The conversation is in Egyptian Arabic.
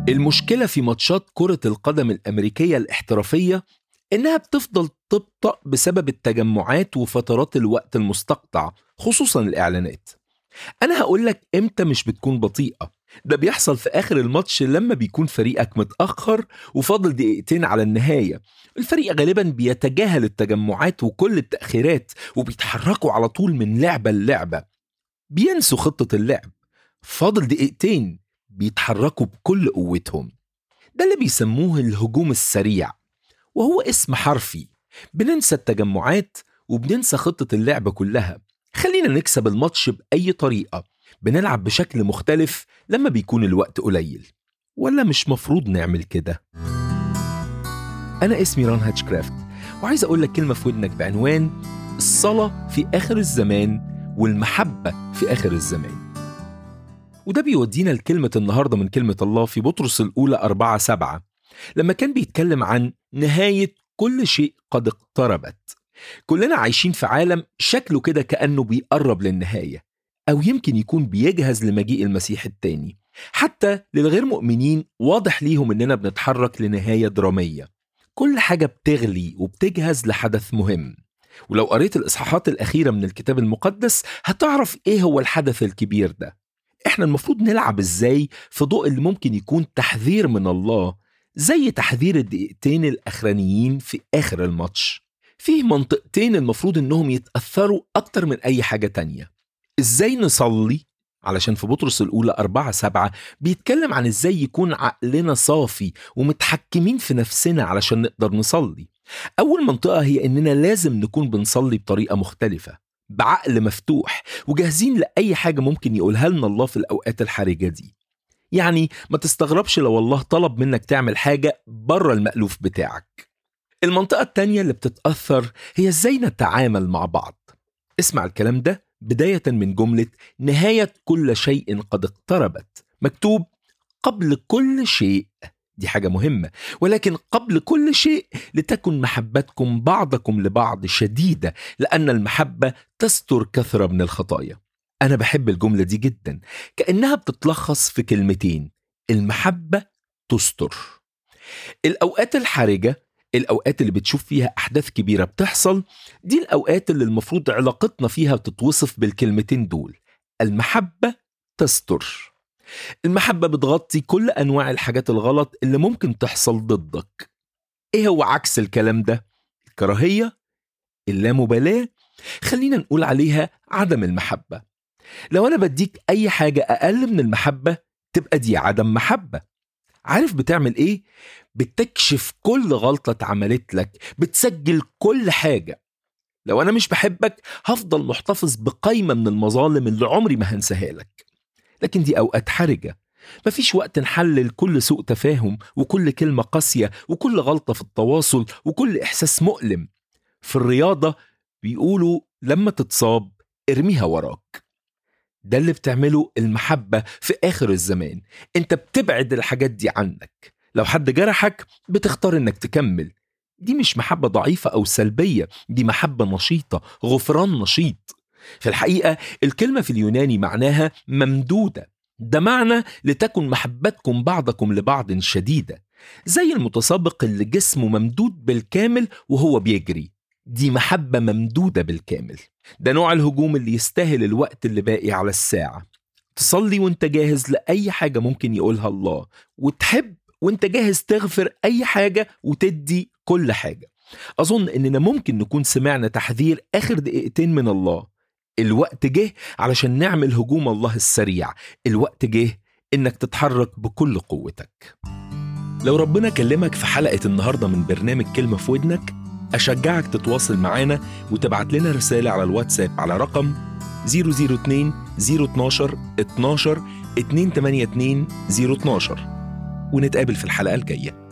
المشكلة في ماتشات كرة القدم الأمريكية الاحترافية إنها بتفضل تبطأ بسبب التجمعات وفترات الوقت المستقطع خصوصا الإعلانات أنا هقولك إمتى مش بتكون بطيئة ده بيحصل في آخر الماتش لما بيكون فريقك متأخر وفاضل دقيقتين على النهاية الفريق غالبا بيتجاهل التجمعات وكل التأخيرات وبيتحركوا على طول من لعبة للعبة بينسوا خطة اللعب فاضل دقيقتين بيتحركوا بكل قوتهم ده اللي بيسموه الهجوم السريع وهو اسم حرفي بننسى التجمعات وبننسى خطة اللعبة كلها خلينا نكسب الماتش بأي طريقة بنلعب بشكل مختلف لما بيكون الوقت قليل ولا مش مفروض نعمل كده أنا اسمي ران هاتشكرافت وعايز أقول لك كلمة في ودنك بعنوان الصلاة في آخر الزمان والمحبة في آخر الزمان وده بيودينا لكلمة النهاردة من كلمة الله في بطرس الأولى أربعة سبعة لما كان بيتكلم عن نهاية كل شيء قد اقتربت كلنا عايشين في عالم شكله كده كأنه بيقرب للنهاية أو يمكن يكون بيجهز لمجيء المسيح التاني حتى للغير مؤمنين واضح ليهم إننا بنتحرك لنهاية درامية كل حاجة بتغلي وبتجهز لحدث مهم ولو قريت الإصحاحات الأخيرة من الكتاب المقدس هتعرف إيه هو الحدث الكبير ده إحنا المفروض نلعب إزاي في ضوء اللي ممكن يكون تحذير من الله زي تحذير الدقيقتين الأخرانيين في آخر الماتش فيه منطقتين المفروض إنهم يتأثروا أكتر من أي حاجة تانية إزاي نصلي علشان في بطرس الأولى أربعة سبعة بيتكلم عن إزاي يكون عقلنا صافي ومتحكمين في نفسنا علشان نقدر نصلي أول منطقة هي إننا لازم نكون بنصلي بطريقة مختلفة بعقل مفتوح وجاهزين لأي حاجة ممكن يقولها لنا الله في الأوقات الحرجة دي يعني ما تستغربش لو الله طلب منك تعمل حاجة بره المألوف بتاعك المنطقة التانية اللي بتتأثر هي ازاي نتعامل مع بعض اسمع الكلام ده بداية من جملة نهاية كل شيء قد اقتربت مكتوب قبل كل شيء دي حاجة مهمة ولكن قبل كل شيء لتكن محبتكم بعضكم لبعض شديدة لأن المحبة تستر كثرة من الخطايا أنا بحب الجملة دي جدا كأنها بتتلخص في كلمتين المحبة تستر الأوقات الحرجة الأوقات اللي بتشوف فيها أحداث كبيرة بتحصل دي الأوقات اللي المفروض علاقتنا فيها تتوصف بالكلمتين دول المحبة تستر المحبة بتغطي كل أنواع الحاجات الغلط اللي ممكن تحصل ضدك إيه هو عكس الكلام ده؟ الكراهية اللامبالاة خلينا نقول عليها عدم المحبة لو أنا بديك أي حاجة أقل من المحبة تبقى دي عدم محبة عارف بتعمل إيه؟ بتكشف كل غلطة اتعملت لك بتسجل كل حاجة لو أنا مش بحبك هفضل محتفظ بقايمة من المظالم اللي عمري ما هنساها لك لكن دي أوقات حرجة مفيش وقت نحلل كل سوء تفاهم وكل كلمة قاسية وكل غلطة في التواصل وكل إحساس مؤلم في الرياضة بيقولوا لما تتصاب ارميها وراك ده اللي بتعمله المحبة في آخر الزمان انت بتبعد الحاجات دي عنك لو حد جرحك بتختار انك تكمل دي مش محبة ضعيفة أو سلبية دي محبة نشيطة غفران نشيط في الحقيقة الكلمة في اليوناني معناها ممدودة ده معنى لتكن محبتكم بعضكم لبعض شديدة زي المتسابق اللي جسمه ممدود بالكامل وهو بيجري دي محبة ممدودة بالكامل ده نوع الهجوم اللي يستاهل الوقت اللي باقي على الساعة تصلي وانت جاهز لأي حاجة ممكن يقولها الله وتحب وانت جاهز تغفر أي حاجة وتدي كل حاجة أظن إننا ممكن نكون سمعنا تحذير آخر دقيقتين من الله الوقت جه علشان نعمل هجوم الله السريع الوقت جه إنك تتحرك بكل قوتك لو ربنا كلمك في حلقة النهاردة من برنامج كلمة في ودنك أشجعك تتواصل معانا وتبعت لنا رسالة على الواتساب على رقم 002 012 12 282 012 ونتقابل في الحلقة الجاية